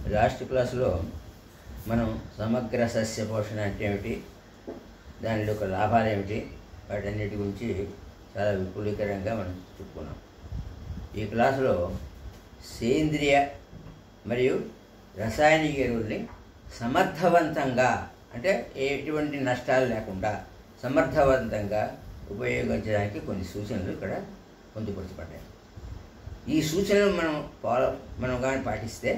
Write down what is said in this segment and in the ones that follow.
Last క్లాసులో మనం సమగ్ర సస్య పోషణ అంటే ఏమిటి దాని యొక్క లాభాలు ఏమిటి వాటన్నిటి గురించి చాలా విపులీకరంగా మనం చెప్పుకున్నాం ఈ క్లాసులో సేంద్రియ మరియు రసాయనిక ఎరువుల్ని సమర్థవంతంగా అంటే ఎటువంటి నష్టాలు లేకుండా సమర్థవంతంగా ఉపయోగించడానికి కొన్ని సూచనలు ఇక్కడ పొందుపరచబడ్డాయి ఈ సూచనలు మనం ఫాలో మనం కానీ పాటిస్తే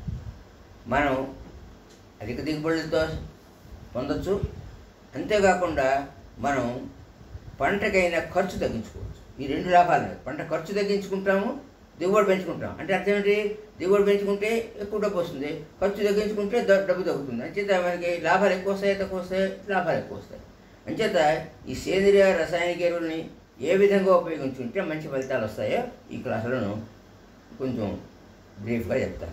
మనం అధిక దిగుబడులతో పొందొచ్చు అంతేకాకుండా మనం పంటకైన ఖర్చు తగ్గించుకోవచ్చు ఈ రెండు లాభాలు ఉన్నాయి. పంట ఖర్చు తగ్గించుకుంటాము దిగుబడి పెంచుకుంటాం అంటే అర్థం ఏంటి దిగుబడి పెంచుకుంటే ఎక్కువ డబ్బు వస్తుంది ఖర్చు తగ్గించుకుంటే ద- డబ్బు తగ్గుతుంది అంచేత మనకి లాభాలు ఎక్కువ వస్తాయి తక్కువ వస్తాయి లాభాలు ఎక్కువ వస్తాయి అంచేత ఈ సేంద్రియ రసాయనిక ఎరువుల్ని ఏ విధంగా ఉపయోగించుకుంటే మంచి ఫలితాలు వస్తాయో ఈ క్లాసులను కొంచెం బ్రీఫ్గా చెప్తాను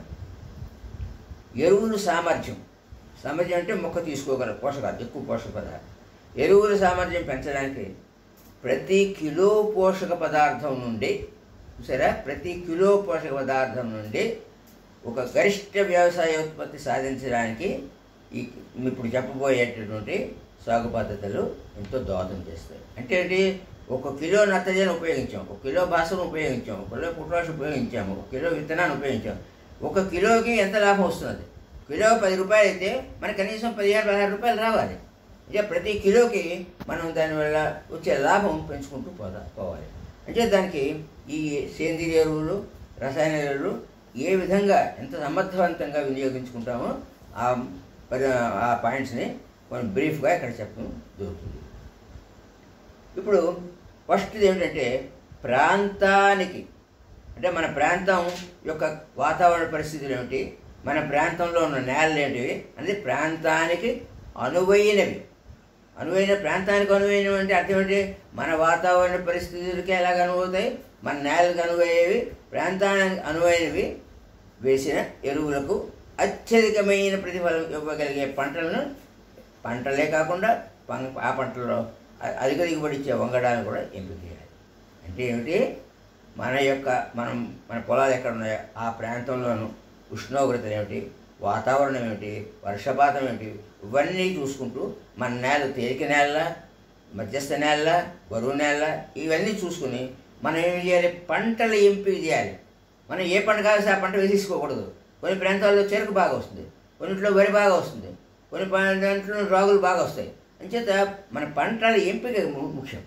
ఎరువులు సామర్థ్యం సామర్థ్యం అంటే మొక్క తీసుకోగల పోషకాలు ఎక్కువ పోషక పదార్థాలు ఎరువుల సామర్థ్యం పెంచడానికి ప్రతి కిలో పోషక పదార్థం నుండి సరే ప్రతి కిలో పోషక పదార్థం నుండి ఒక గరిష్ట వ్యవసాయ ఉత్పత్తి సాధించడానికి ఈ ఇప్పుడు చెప్పబోయేటటువంటి సాగు పద్ధతులు ఎంతో దోహదం చేస్తాయి అంటే ఏంటి ఒక కిలో నత్రజని ఉపయోగించాం ఒక కిలో భాస్వరం ఉపయోగించాం ఒక కిలో పొటాష్ ఉపయోగించాము ఒక కిలో విత్తనాన్ని ఉపయోగించాం ఒక కిలోకి ఎంత లాభం వస్తుంది కిలో పది రూపాయలు అయితే మనకు కనీసం పదిహేను పదహారు రూపాయలు రావాలి ఇక ప్రతి కిలోకి మనం దానివల్ల వచ్చే లాభం పెంచుకుంటూ పోదా పోవాలి అంటే దానికి ఈ సేంద్రియ ఎరువులు రసాయన ఎరువులు ఏ విధంగా ఎంత సమర్థవంతంగా వినియోగించుకుంటామో ఆ పరి ఆ పాయింట్స్ని మనం బ్రీఫ్గా ఇక్కడ చెప్పడం జరుగుతుంది ఇప్పుడు ఫస్ట్ ఏమిటంటే ప్రాంతానికి అంటే మన ప్రాంతం యొక్క వాతావరణ పరిస్థితులు ఏమిటి మన ప్రాంతంలో ఉన్న నేలలు ఏంటివి అనేది ప్రాంతానికి అనువైనవి అనువైన ప్రాంతానికి అనువైనవి అంటే అర్థం ఏంటి మన వాతావరణ పరిస్థితులకి ఎలాగ అనువవుతాయి మన నేలకు అనువయ్యేవి ప్రాంతానికి అనువైనవి వేసిన ఎరువులకు అత్యధికమైన ప్రతిఫలం ఇవ్వగలిగే పంటలను పంటలే కాకుండా పం- ఆ పంటలో అ- అధిక దిగుబడి ఇచ్చే వంగడాలను కూడా ఎంపిక చేయాలి అంటే ఏమిటి మన యొక్క మనం మన పొలాలు ఎక్కడ ఉన్నాయో ఆ ప్రాంతంలోనూ ఉష్ణోగ్రతలు ఏమిటి వాతావరణం ఏమిటి వర్షపాతం ఏమిటి ఇవన్నీ చూసుకుంటూ మన నేల తేలిక నేల మధ్యస్థ నేల బరువు నేల ఇవన్నీ చూసుకుని మనం ఏం చేయాలి పంటల ఎంపిక చేయాలి మనం ఏ పంట కావాల్సి ఆ పంట వేసేసుకోకూడదు కొన్ని ప్రాంతాల్లో చెరుకు బాగా వస్తుంది కొన్నిట్లో వరి బాగా వస్తుంది కొన్ని పా- దాంట్లో రాగులు బాగా వస్తాయి అంచేత మన పంటల ఎంపిక ము- ముఖ్యం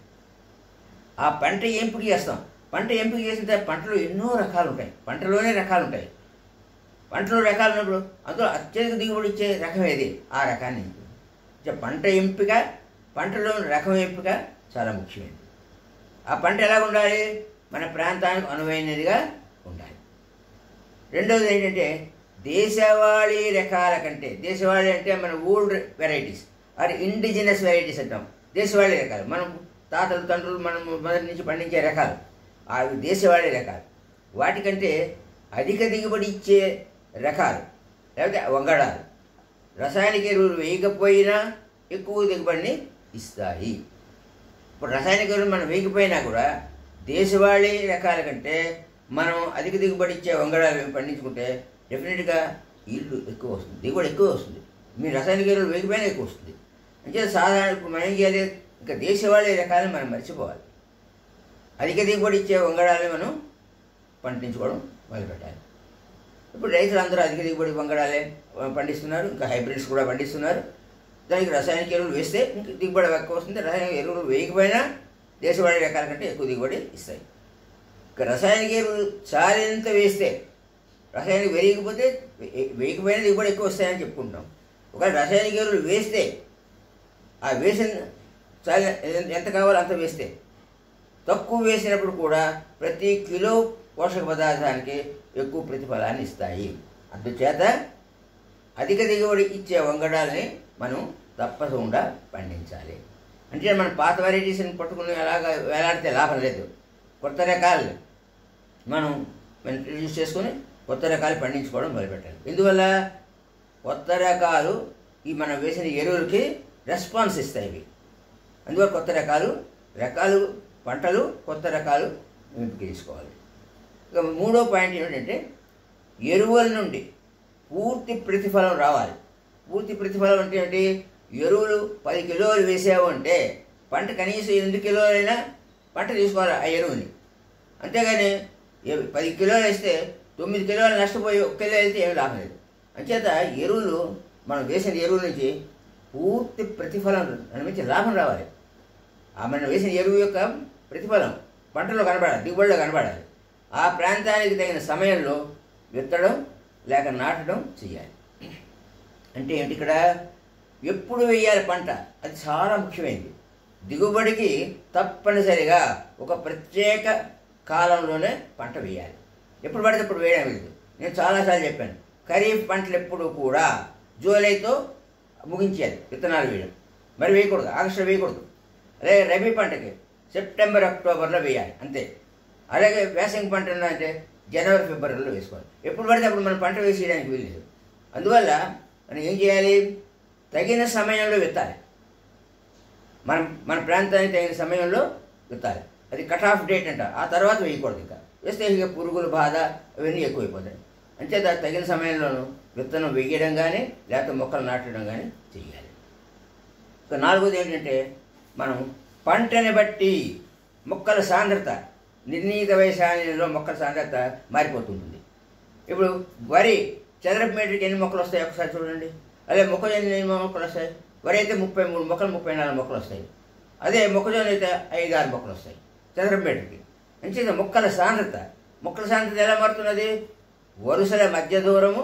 ఆ పంట ఎంపిక చేస్తాం పంట ఎంపిక చేసిన తర్వాత పంటలో ఎన్నో రకాలు ఉంటాయి పంటలోనే రకాలు ఉంటాయి పంటలో రకాలు ఉన్నప్పుడు అందులో అత్యధిక దిగుబడి ఇచ్చే రకం ఏది ఆ రకాన్ని ఎంపిక అంటే పంట ఎంపిక పంటలో రకం ఎంపిక చాలా ముఖ్యమైనది ఆ పంట ఎలా ఉండాలి మన ప్రాంతానికి అనువైనదిగా ఉండాలి రెండవది ఏంటంటే దేశవాళీ రకాల కంటే దేశవాళీ అంటే మన ఓల్డ్ వెరైటీస్ అది ఇండిజినస్ వెరైటీస్ అంటాం దేశవాళీ రకాలు మనం తాతలు తండ్రులు మనం మొదటి నుంచి పండించే రకాలు అవి దేశవాళీ రకాలు వాటికంటే అధిక దిగుబడి ఇచ్చే రకాలు లేకపోతే వంగడాలు రసాయనిక ఎరువులు వేయకపోయినా ఎక్కువ దిగుబడిని ఇస్తాయి ఇప్పుడు రసాయనిక ఎరువులు మనం వేయకపోయినా కూడా దేశవాళీ రకాల కంటే మనం అధిక దిగుబడి ఇచ్చే వంగడాలు పండించుకుంటే డెఫినెట్గా ఈల్డ్ ఎక్కువ వస్తుంది దిగుబడి ఎక్కువ వస్తుంది మీ రసాయనిక ఎరువులు వేయకపోయినా ఎక్కువ వస్తుంది అంటే సాధారణ ఇప్పుడు మనం ఏం చేయాలి ఇంకా దేశవాళీ రకాలను మనం మర్చిపోవాలి అధిక దిగుబడి ఇచ్చే వంగడాలు మనం పండించుకోవడం మొదలుపెట్టాలి ఇప్పుడు రైతులు అందరూ అధిక దిగుబడి వంగడాలే పండిస్తున్నారు ఇంకా హైబ్రిడ్స్ కూడా పండిస్తున్నారు దానికి రసాయనిక ఎరువులు వేస్తే ఇంకా దిగుబడి ఎక్కువ వస్తుంది రసాయనిక ఎరువులు వేయకపోయినా దేశవాళీ రకాల కంటే ఎక్కువ దిగుబడి ఇస్తాయి ఇక రసాయనిక ఎరువులు చాలినంత వేస్తే రసాయనిక వేయకపోతే వే- వేయకపోయినా దిగుబడి ఎక్కువ వస్తాయని చెప్పుకుంటాం ఒకవేళ రసాయనిక ఎరువులు వేస్తే ఆ వేసిన చాలా ఎంత కావాలో అంత వేస్తే తక్కువ వేసినప్పుడు కూడా ప్రతి కిలో పోషక పదార్థానికి ఎక్కువ ప్రతిఫలాన్ని ఇస్తాయి అందుచేత అధిక దిగుబడి ఇచ్చే వంగడాలని మనం తప్పకుండా పండించాలి అంటే మన పాత వెరైటీస్ని పట్టుకుని అలాగ వేలాడితే లాభం లేదు కొత్త రకాలు మనం ఇంట్రడ్యూస్ చేసుకొని కొత్త రకాలు పండించుకోవడం మొదలుపెట్టాలి ఇందువల్ల కొత్త రకాలు ఈ మనం వేసిన ఎరువులకి రెస్పాన్స్ ఇస్తాయి ఇవి అందువల్ల కొత్త రకాలు రకాలు పంటలు కొత్త రకాలు ఎంపిక చేసుకోవాలి ఇక మూడో పాయింట్ ఏమిటంటే ఎరువుల నుండి పూర్తి ప్రతిఫలం రావాలి పూర్తి ప్రతిఫలం అంటే ఏంటి ఎరువులు పది కిలోలు వేసావు అంటే పంట కనీసం ఎనిమిది కిలోలైనా పంట తీసుకోవాలి ఆ ఎరువుని అంతేగాని ఏ- పది కిలోలు వేస్తే తొమ్మిది కిలోలు నష్టపోయి ఒక కిలో వెళ్తే ఏమి లాభం లేదు అంచేత ఎరువులు మనం వేసిన ఎరువుల నుంచి పూర్తి ప్రతిఫలం దాని నుంచి లాభం రావాలి ఆ మనం వేసిన ఎరువు యొక్క ప్రతిఫలం పంటలో కనబడాలి దిగుబడిలో కనబడాలి ఆ ప్రాంతానికి తగిన సమయంలో విత్తడం లేక నాటడం చేయాలి అంటే ఏంటి ఇక్కడ ఎప్పుడు వేయాలి పంట అది చాలా ముఖ్యమైనది దిగుబడికి తప్పనిసరిగా ఒక ప్రత్యేక కాలంలోనే పంట వేయాలి ఎప్పుడు పడితే అప్పుడు వేయడం లేదు నేను చాలాసార్లు చెప్పాను ఖరీఫ్ పంటలు ఎప్పుడు కూడా జూలైతో ముగించేయాలి విత్తనాలు వేయడం మరి వేయకూడదు ఆగస్టులో వేయకూడదు అదే రబీ పంటకి సెప్టెంబర్ అక్టోబర్లో వేయాలి అంతే అలాగే వేసంగి పంట అంటే జనవరి ఫిబ్రవరిలో వేసుకోవాలి ఎప్పుడు పడితే అప్పుడు మనం పంట వేసేయడానికి వీల్లేదు అందువల్ల మనం ఏం చేయాలి తగిన సమయంలో విత్తాలి మన మన ప్రాంతానికి తగిన సమయంలో విత్తాలి అది కట్ ఆఫ్ డేట్ అంట ఆ తర్వాత వేయకూడదు ఇంకా వేస్తే ఇక పురుగుల బాధ అవన్నీ ఎక్కువైపోతాయి అంచేత తగిన సమయంలోనూ విత్తనం వేయడం కానీ లేకపోతే మొక్కలు నాటడం కానీ చేయాలి ఇక నాలుగోది ఏంటంటే మనం పంటని బట్టి మొక్కల సాంద్రత నిర్ణీత వయసానిలో మొక్కల సాంద్రత మారిపోతుంటుంది ఇప్పుడు వరి చదరపు మీటర్కి ఎన్ని మొక్కలు వస్తాయి ఒకసారి చూడండి అదే మొక్కజొన్న ఎన్ని మొక్కలు వస్తాయి వరి అయితే ముప్పై మూడు మొక్కలు ముప్పై నాలుగు మొక్కలు వస్తాయి అదే మొక్కజొన్న అయితే ఐదు ఆరు మొక్కలు వస్తాయి చదరపు మీటర్కి అంచేత మొక్కల సాంద్రత మొక్కల సాంద్రత ఎలా మారుతున్నది వరుసల మధ్య దూరము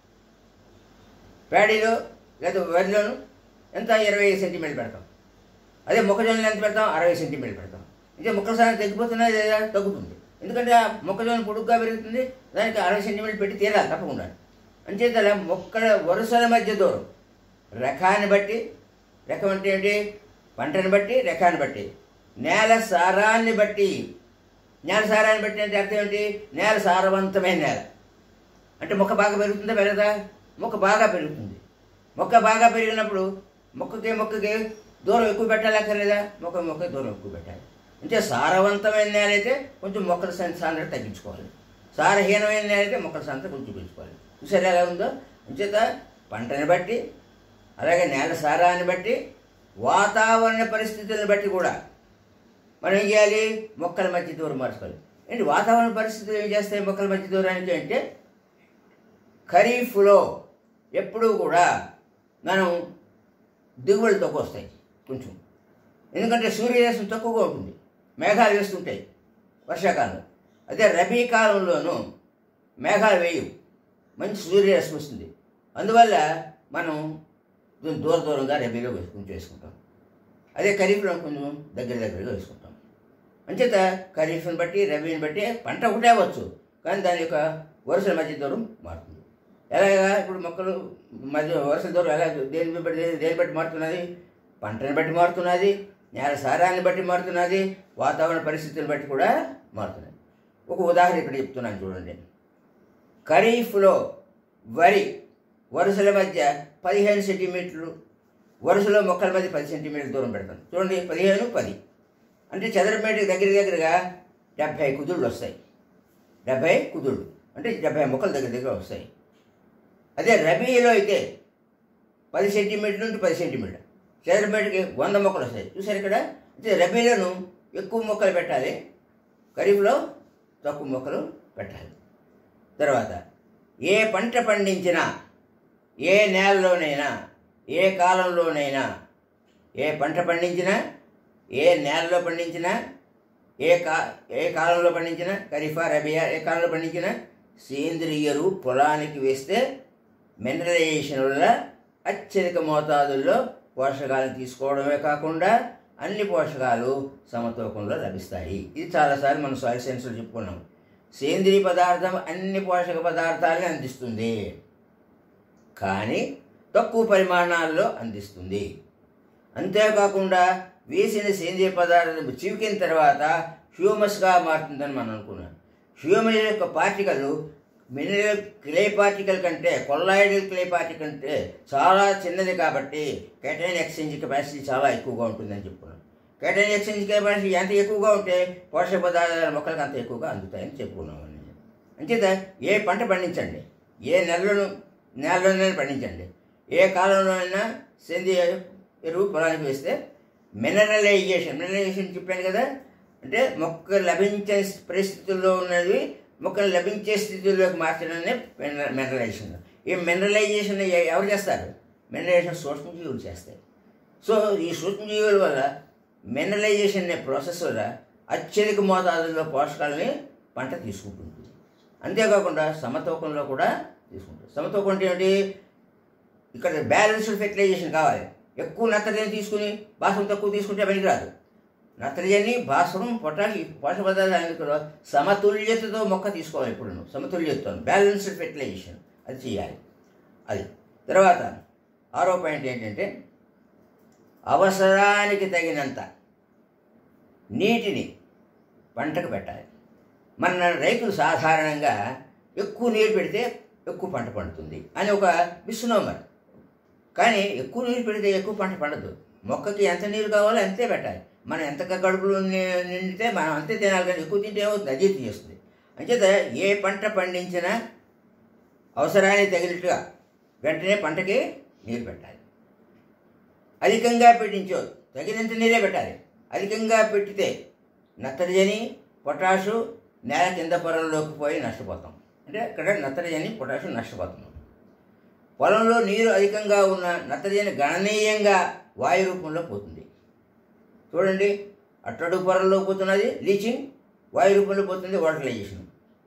ప్యాడీలో లేదా వరిలోను ఎంత ఇరవై ఐదు సెంటీమీటర్లు పెడతాం అదే మొక్కజొన్నలు ఎంత పెడతాం అరవై సెంటీమీటర్లు పెడతాం ఇంకా మొక్కల సాంద్రత తగ్గిపోతున్నది లేదా తగ్గుతుంది ఎందుకంటే ఆ మొక్కజొన్న పొడుగ్గా పెరుగుతుంది దానికి అరవై సెంటీమీటర్లు పెట్టి తీరాలి తప్పకుండా అంచేత మొక్కల వరుసల మధ్య దూరం రకాన్ని బట్టి రకం అంటే ఏంటి పంటని బట్టి రకాన్ని బట్టి నేల సారాన్ని బట్టి నేల సారాన్ని బట్టి అంటే అర్థం ఏంటి నేల సారవంతమైన నేల అంటే మొక్క బాగా పెరుగుతుందా పెరగదా మొక్క బాగా పెరుగుతుంది మొక్క బాగా పెరిగినప్పుడు మొక్కకి మొక్కకి దూరం ఎక్కువ పెట్టాలక్కర్లేదా మొక్క మొక్క దూరం ఎక్కువ పెట్టాలి అంటే సారవంతమైన నేల అయితే కొంచెం మొక్కల సా- సాంద్రత తగ్గించుకోవాలి సారహీనమైన నేల అయితే మొక్కల సాంద్రత కొంచెం పెంచుకోవాలి చూసారా ఎలా ఉందో అంచేత పంటని బట్టి అలాగే నేల సారాన్ని బట్టి వాతావరణ పరిస్థితులను బట్టి కూడా మనం ఏం చేయాలి మొక్కల మధ్య దూరం మార్చుకోవాలి ఏంటి వాతావరణ పరిస్థితులు ఏం చేస్తాయి మొక్కల మధ్య దూరానికి అంటే ఖరీఫ్లో ఎప్పుడూ కూడా మనం దిగుబడులు తక్కువ వస్తాయి కొంచెం ఎందుకంటే సూర్యరశ్మి తక్కువగా ఉంటుంది మేఘాలు వేస్తుంటాయి వర్షాకాలం అదే రబీ కాలంలోనూ మేఘాలు వేయవు మంచి సూర్యరశ్మి వస్తుంది అందువల్ల మనం కొంచెం దూర దూరంగా రబీలో వేసుకుని చేసుకుంటాం అదే ఖరీఫ్లో కొంచెం దగ్గర దగ్గరగా వేసుకుంటాం అంచేత ఖరీఫ్ని బట్టి రబీని బట్టి పంట ఒకటే అవ్వచ్చు కానీ దాని యొక్క వరుసల మధ్య దూరం మారుతుంది ఎలాగా ఇప్పుడు మొక్కలు మధ్య వరుసల దూరం ఎలా దేని బట్టి దేని- దేని బట్టి మారుతున్నది పంటని బట్టి మారుతున్నది నేల సారాన్ని బట్టి మారుతున్నది వాతావరణ పరిస్థితులను బట్టి కూడా మారుతున్నది ఒక ఉదాహరణ ఇక్కడ చెప్తున్నాను చూడండి ఖరీఫ్లో వరి వరుసల మధ్య పదిహేను సెంటీమీటర్లు వరుసలో మొక్కల మధ్య పది సెంటీమీటర్ల దూరం పెడతాం చూడండి పదిహేను పది అంటే చదరపు మీటర్కి దగ్గర దగ్గరగా డెబ్భై కుదుళ్ళు వస్తాయి డెబ్భై కుదుళ్ళు అంటే డెబ్భై మొక్కలు దగ్గర దగ్గర వస్తాయి అదే రబీలో అయితే పది సెంటీమీటర్ నుండి పది సెంటీమీటర్ చదరపు మీటర్కి వంద మొక్కలు వస్తాయి చూసారు ఇక్కడ అంటే రబీలోను ఎక్కువ మొక్కలు పెట్టాలి ఖరీఫ్లో తక్కువ మొక్కలు పెట్టాలి తర్వాత ఏ పంట పండించినా ఏ నేలలోనైనా ఏ కాలంలోనైనా ఏ పంట పండించినా ఏ నేలలో పండించినా ఏ కా ఏ కాలంలో పండించినా ఖరీఫా రబియా ఏ కాలంలో పండించినా సేంద్రియ ఎరువు పొలానికి వేస్తే మినరలైజేషన్ వల్ల అత్యధిక మోతాదుల్లో పోషకాలను తీసుకోవడమే కాకుండా అన్ని పోషకాలు సమతూకంలో లభిస్తాయి ఇది చాలాసార్లు మనం సాయిల్ సైన్స్లో చెప్పుకున్నాం సేంద్రియ పదార్థం అన్ని పోషక పదార్థాలని అందిస్తుంది కానీ తక్కువ పరిమాణాల్లో అందిస్తుంది అంతేకాకుండా వేసిన సేంద్రియ పదార్థం చివికిన తర్వాత హ్యూమస్గా మారుతుందని మనం అనుకున్నాం హ్యూమస్ యొక్క పార్టికల్ మినరల్ క్లే పార్టికల్ కంటే కొల్లాయిడల్ క్లే పార్టికల్ కంటే చాలా చిన్నది కాబట్టి కెటైన్ ఎక్స్చేంజ్ కెపాసిటీ చాలా ఎక్కువగా ఉంటుందని చెప్పుకున్నాం కెటైన్ ఎక్స్చేంజ్ కెపాసిటీ ఎంత ఎక్కువగా ఉంటే పోషక పదార్థాల మొక్కలకు అంత ఎక్కువగా అందుతాయని చెప్పుకున్నాం అంచేత ఏ పంట పండించండి ఏ నెలలను నేలలోనే పండించండి ఏ కాలంలో అయినా సేంద్రియ ఎరువు పొలానికి వేస్తే మినరలైజేషన్ మినరలైజేషన్ చెప్పాను కదా అంటే మొక్క లభించే పరిస్థితుల్లో ఉన్నది మొక్కలు లభించే స్థితిలోకి మార్చడాన్ని మినరలైజేషన్ ఈ మినరలైజేషన్ ఎ- ఎవరు చేస్తారు మినరలైజేషన్ సూక్ష్మజీవులు చేస్తాయి సో ఈ సూక్ష్మజీవుల వల్ల మినరలైజేషన్ అనే ప్రాసెస్ వల్ల అత్యధిక మోతాదులో పోషకాలని పంట తీసుకుంటుంది అంతేకాకుండా సమతూకంలో కూడా తీసుకుంటుంది సమతూకం అంటే ఏంటి ఇక్కడ బ్యాలెన్స్డ్ ఫెర్టిలైజేషన్ కావాలి ఎక్కువ నత్రజని తీసుకుని భాస్వరం తక్కువ తీసుకుంటే పనికిరాదు నత్రజని భాస్వరం పొటాష్ ఈ పోషక పదార్థాలు కూడా సమతుల్యతతో మొక్క తీసుకోవాలి ఇప్పుడు సమతుల్యతతో బ్యాలెన్స్డ్ ఫెర్టిలైజేషన్ అది చేయాలి అది తర్వాత ఆరో పాయింట్ ఏంటంటే అవసరానికి తగినంత నీటిని పంటకు పెట్టాలి మన రైతులు సాధారణంగా ఎక్కువ నీరు పెడితే ఎక్కువ పంట పండుతుంది అని ఒక మిస్నోమర్ కానీ ఎక్కువ నీరు పెడితే ఎక్కువ పంట పండదు మొక్కకి ఎంత నీరు కావాలో అంతే పెట్టాలి మనం ఎంత కడుపులో ని- నిండితే మనం అంతే తినాలి కానీ ఎక్కువ తింటే ఏమవుతుంది అజీర్తి చేస్తుంది అంచేత ఏ పంట పండించినా అవసరానికి తగినట్టుగా వెంటనే పంటకి నీరు పెట్టాలి అధికంగా పెట్టించో తగినంత నీరే పెట్టాలి అధికంగా పెట్టితే నత్రజని పొటాషు నేల కింద పొరల్లోకి పోయి నష్టపోతాం అంటే అక్కడ నత్రజని పొటాషు నష్టపోతున్నాం పొలంలో నీరు అధికంగా ఉన్న నత్రజని గణనీయంగా వాయు రూపంలో పోతుంది చూడండి అట్టడు పొరల్లో పోతున్నది లీచింగ్ వాయు రూపంలో పోతుంది వాటరైజేషన్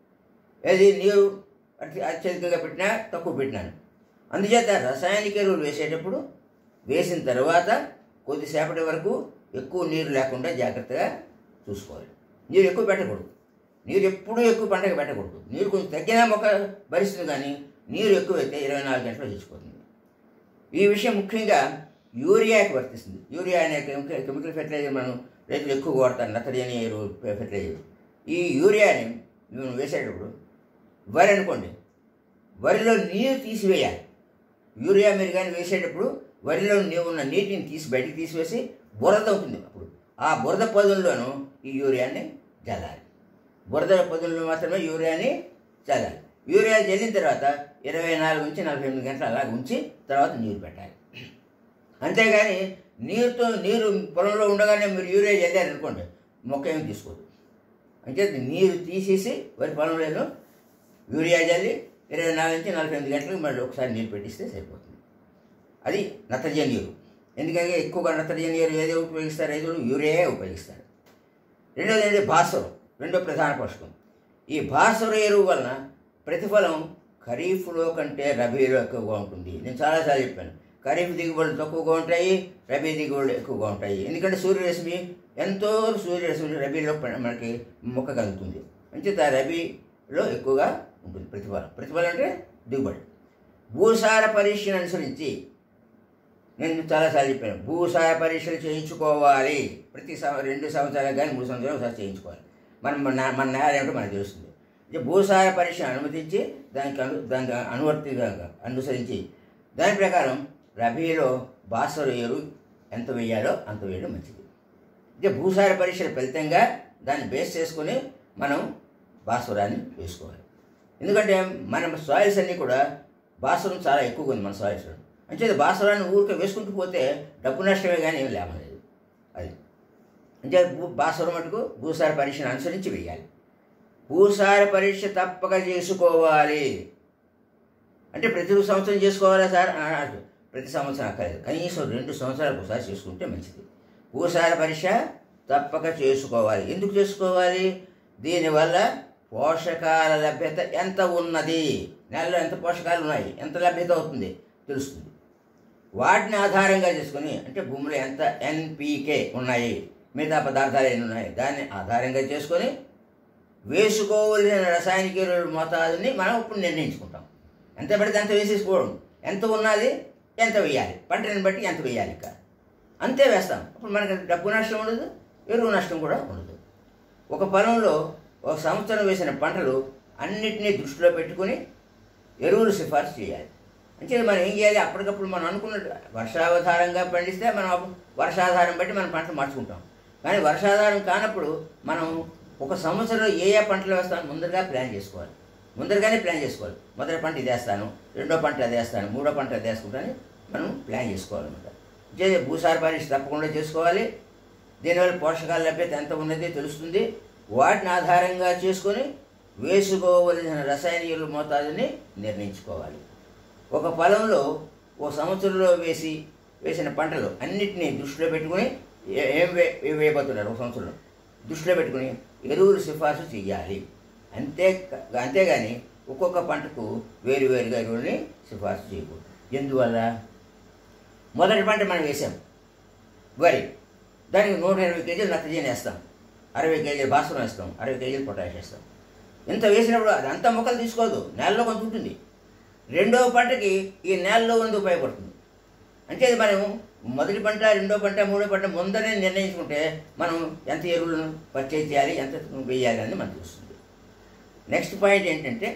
ఏది నీరు అతి అత్యధికంగా పెట్టినా తక్కువ పెట్టినాను అందుచేత రసాయనిక ఎరువులు వేసేటప్పుడు వేసిన తర్వాత కొద్దిసేపటి వరకు ఎక్కువ నీరు లేకుండా జాగ్రత్తగా చూసుకోవాలి నీరు ఎక్కువ పెట్టకూడదు నీరు ఎప్పుడూ ఎక్కువ పంటకు పెట్టకూడదు నీరు కొంచెం తగ్గినా మొక్క భరిస్తుంది కానీ నీరు ఎక్కువైతే ఇరవై నాలుగు గంటలు చచ్చిపోతుంది ఈ విషయం ముఖ్యంగా యూరియాకి వర్తిస్తుంది యూరియా అనే కెమికల్ కెమికల్ ఫెర్టిలైజర్ మనం రైతులు ఎక్కువ వాడతారు నత్రజని ఎరువు ఫెర్టిలైజర్ ఈ యూరియాని మేము వేసేటప్పుడు వరి అనుకోండి వరిలో నీరు తీసివేయాలి యూరియా మీరు కానీ వేసేటప్పుడు వరిలో నీ- ఉన్న నీటిని తీసి బయటికి తీసివేసి బురద ఉంటుంది అప్పుడు ఆ బురద పదుల్లోనూ ఈ యూరియాని చల్లాలి బురద పదుల్లో మాత్రమే యూరియాని చల్లాలి యూరియా చల్లిన తర్వాత ఇరవై నాలుగు నుంచి నలభై ఎనిమిది గంటలు అలా ఉంచి తర్వాత నీరు పెట్టాలి అంతేగాని నీరుతో నీరు పొలంలో ఉండగానే మీరు యూరియా చల్లారు అనుకోండి మొక్క ఏమి తీసుకోదు అంటే నీరు తీసేసి వరి పొలంలో యూరియా చల్లి ఇరవై నాలుగు నుంచి నలభై ఎనిమిది గంటలకు మళ్ళీ ఒకసారి నీరు పెట్టిస్తే సరిపోతుంది అది నత్రజని ఎరువు ఎందుకంటే ఎక్కువగా నత్రజని ఎరువు ఏదో ఉపయోగిస్తారు రైతులు యూరియా ఉపయోగిస్తారు రెండోది ఏంటంటే భాస్వరం రెండో ప్రధాన పోషకం ఈ భాస్వర ఎరువు వలన ప్రతిఫలం ఖరీఫ్లో కంటే రబీలో ఎక్కువగా ఉంటుంది నేను చాలాసార్లు చెప్పాను ఖరీఫ్ దిగుబడులు తక్కువగా ఉంటాయి రబీ దిగుబడులు ఎక్కువగా ఉంటాయి ఎందుకంటే సూర్యరశ్మి ఎంతో సూర్యరశ్మి రబీలో ప- మనకి మొక్క కలుగుతుంది అంచేత రబీలో ఎక్కువగా ఉంటుంది ప్రతిఫలం ప్రతిఫలం అంటే దిగుబడి భూసార పరీక్షను అనుసరించి నేను చాలాసార్లు చెప్పాను భూసార పరీక్షలు చేయించుకోవాలి ప్రతి సంవ రెండు సంవత్సరాలు కానీ మూడు సంవత్సరాలు ఒకసారి చేయించుకోవాలి మనం మన మన నేల ఏమిటో మనకు తెలుస్తుంది అంటే భూసార పరీక్ష అనుమతించి దానికి అను దానికి అనువర్తిగా అనుసరించి దాని ప్రకారం రబీలో బాసరు ఎరువు ఎంత వేయాలో అంత వేయడం మంచిది అంటే భూసార పరీక్షల ఫలితంగా దాన్ని బేస్ చేసుకొని మనం భాస్వరాన్ని వేసుకోవాలి ఎందుకంటే మన సాయిల్స్ అన్నీ కూడా భాస్వరం చాలా ఎక్కువగా ఉంది మన సాయిల్స్ అంటే భాస్వరాన్ని ఊరికే వేసుకుంటూ పోతే డబ్బు నష్టమే కానీ ఏం లాభం లేదు అది అంటే భూ భాస్వరం మటుకు భూసార పరీక్షను అనుసరించి వేయాలి భూసార పరీక్ష తప్పక చేసుకోవాలి అంటే ప్రతి సంవత్సరం చేసుకోవాలా సార్ అని అడగదు. ప్రతి సంవత్సరం అక్కర్లేదు కనీసం రెండు సంవత్సరాలకు ఒకసారి చేసుకుంటే మంచిది భూసార పరీక్ష తప్పక చేసుకోవాలి ఎందుకు చేసుకోవాలి దీనివల్ల పోషకాల లభ్యత ఎంత ఉన్నది నెలలో ఎంత పోషకాలు ఉన్నాయి ఎంత లభ్యత అవుతుంది తెలుస్తుంది వాటిని ఆధారంగా చేసుకొని అంటే భూమిలో ఎంత ఎన్పికే ఉన్నాయి మిగతా పదార్థాలు ఎన్ని ఉన్నాయి దాన్ని ఆధారంగా చేసుకొని వేసుకోవలసిన రసాయనిక ఎరువుల మోతాదుని మనం ఇప్పుడు నిర్ణయించుకుంటాం ఎంత పడితే అంత వేసేసుకోవడం ఎంత ఉన్నది ఎంత వేయాలి పంటని బట్టి ఎంత వేయాలి ఇక అంతే వేస్తాం అప్పుడు మనకి డబ్బు నష్టం ఉండదు ఎరువు నష్టం కూడా ఉండదు ఒక పొలంలో ఒక సంవత్సరం వేసిన పంటలు అన్నిటినీ దృష్టిలో పెట్టుకొని ఎరువులు సిఫార్సు చేయాలి అంటే మనం ఏం చేయాలి అప్పటికప్పుడు మనం అనుకున్నట్టు వర్షాధారంగా పండిస్తే మనం అప్పుడు వర్షాధారం బట్టి మనం పంటలు మార్చుకుంటాం కానీ వర్షాధారం కానప్పుడు మనం ఒక సంవత్సరంలో ఏ ఏ పంటలు వేస్తామని ముందుగా ప్లాన్ చేసుకోవాలి ముందరగానే ప్లాన్ చేసుకోవాలి మొదటి పంట ఇది వేస్తాను రెండో పంట అది వేస్తాను మూడో పంట అది వేసుకుంటాను మనం ప్లాన్ చేసుకోవాలన్నమాట అంటే భూసార పరీక్ష తప్పకుండా చేసుకోవాలి దీనివల్ల పోషకాల లభ్యత ఎంత ఉన్నది తెలుస్తుంది వాటిని ఆధారంగా చేసుకొని వేసుకోవలసిన రసాయన ఎరువుల మోతాదుని నిర్ణయించుకోవాలి ఒక పొలంలో ఓ సంవత్సరంలో వేసి వేసిన పంటలు అన్నిటినీ దృష్టిలో పెట్టుకుని ఏ- ఏం వే ఏం వేయబోతున్నారు ఒక సంవత్సరంలో దృష్టిలో పెట్టుకుని ఎరువులు సిఫార్సు చేయాలి అంతే అంతేగాని ఒక్కొక్క పంటకు వేరు వేరుగా ఎరువుల్ని సిఫార్సు చేయకూడదు ఎందువల్ల మొదటి పంట మనం వేసాం వరి దానికి నూట ఇరవై కేజీలు నత్రజని వేస్తాం అరవై కేజీలు భాస్వరం వేస్తాం అరవై కేజీలు పొటాష్ వేస్తాం ఇంత వేసినప్పుడు అది అంతా మొక్కలు తీసుకోదు నేలలో కొంత ఉంటుంది రెండవ పంటకి ఈ నేలలో ఉంది ఉపయోగపడుతుంది అంటే ఇది మనం మొదటి పంట రెండో పంట మూడో పంట ముందరే నిర్ణయించుకుంటే మనం ఎంత ఎరువులను పర్చేజ్ చేయాలి ఎంత వేయాలి అని మనకు తెలుస్తుంది నెక్స్ట్ పాయింట్ ఏంటంటే